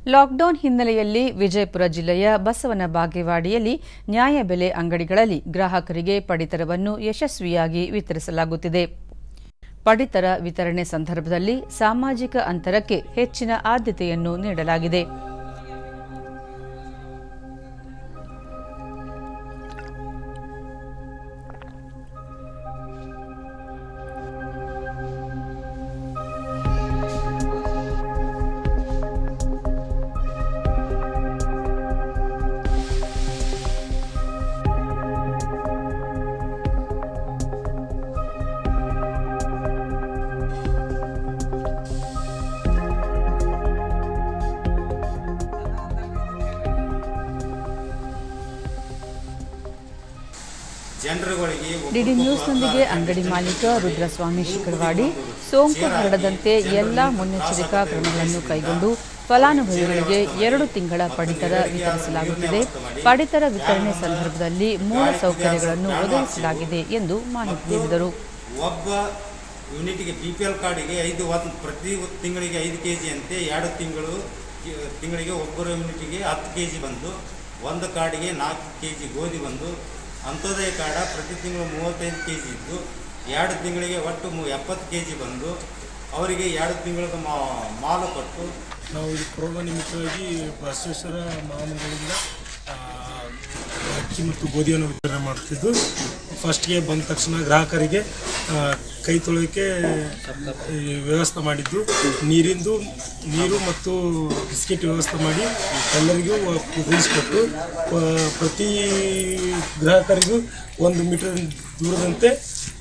lockdown ಹಿನ್ನೆಲೆಯಲ್ಲಿ ವಿಜಯಪುರ ಜಿಲ್ಲೆಯ ಬಸವನ ಬಾಗೇವಾಡಿಯಲ್ಲಿ ನ್ಯಾಯಬೆಲೆ ಅಂಗಡಿಗಳಲ್ಲಿ ಗ್ರಾಹಕರಿಗೆ ಪಡಿತರವನ್ನು ಯಶಸ್ವಿಯಾಗಿ ವಿತರಿಸಲಾಗುತ್ತಿದೆ ಪಡಿತರ ವಿತರಣೆ ಸಂದರ್ಭದಲ್ಲಿ ಸಾಮಾಜಿಕ ಅಂತರಕ್ಕೆ ಹೆಚ್ಚಿನ ಆದ್ಯತೆಯನ್ನು ನೀಡಲಾಗಿದೆ ಜನರುಗಳಿಗೆ ಡಿಡಿ ನ್ಯೂಸ್ನೊಂದಿಗೆ ಅಂಗಡಿ ಮಾಲೀಕ ರುದ್ರಸ್ವಾಮಿ ಶಿಕರವಾಡಿ ಸೋಂಕು ಹರಡದಂತೆ ಎಲ್ಲಾ ಮುನ್ನೆಚ್ಚರಿಕಾ ಕ್ರಮಗಳನ್ನು ಕೈಗೊಂಡು ಫಲಾನುಭವಿಗಳಿಗೆ ಎರಡು ತಿಂಗಳ ಪಡಿತರ ವಿತರಿಸಲಾಗುತ್ತಿದೆ ಪಡಿತರ ವಿತರಣೆ ಸಂದರ್ಭದಲ್ಲಿ ಮೂಲ ಸೌಕರ್ಯಗಳನ್ನು ಒದಗಿಸಲಾಗಿದೆ ಎಂದು ಮಾಹಿತಿ ನೀಡಿದರು ಒಬ್ಬ ಯೂನಿಟ್ಗೆ ಬಿ ಪಿ ಎಲ್ ಕಾರ್ಡಿಗೆ ಐದು ಒಂದು ಪ್ರತಿ ತಿಂಗಳಿಗೆ ಐದು ಕೆ ಜಿ ಅಂತೆ ಎರಡು ತಿಂಗಳು ತಿಂಗಳಿಗೆ ಒಬ್ಬರು ಯೂನಿಟಿಗೆ ಹತ್ತು ಕೆ ಜಿ ಬಂದು ಒಂದು ಕಾರ್ಡಿಗೆ ನಾಲ್ಕು ಕೆ ಜಿ ಗೋಧಿ ಬಂದು ಅಂತ್ಯೋದಯ ಕಾರ್ಡ ಪ್ರತಿ ತಿಂಗಳು ಮೂವತ್ತೈದು ಕೆ ಜಿ ಇದ್ದು ಎರಡು ತಿಂಗಳಿಗೆ ಒಟ್ಟು ಮೂ ಎಪ್ಪತ್ತು ಕೆ ಜಿ ಬಂದು ಅವರಿಗೆ ಎರಡು ತಿಂಗಳದ ಮಾ ಮಾಲು ಕೊಟ್ಟು ನಾವು ಈ ಕೊರೋನಾ ನಿಮಿತ್ತವಾಗಿ ಬಸವೇಶ್ವರ ಮಹಾಮಂಗಳಿಂದ ಆ, ಅಕ್ಕಿ ಮತ್ತು ಗೋಧಿಯನ್ನು ವಿತರಣೆ ಮಾಡ್ತಿದ್ದು ಫಸ್ಟ್ಗೆ ಬಂದ ತಕ್ಷಣ ಗ್ರಾಹಕರಿಗೆ ಆ, ಕೈ ತೊಳೆಯೋಕ್ಕೆ ಈ ವ್ಯವಸ್ಥೆ ಮಾಡಿದ್ದು ನೀರಿಂದು ನೀರು ಮತ್ತು ಬಿಸ್ಕೆಟ್ ವ್ಯವಸ್ಥೆ ಮಾಡಿ ಎಲ್ಲರಿಗೂ ಒದಗಿಸ್ಕೊಟ್ಟು ಆ, ಪ್ರತಿ ಗ್ರಾಹಕರಿಗೂ ಒಂದು ಮೀಟರ್ ದೂರದಂತೆ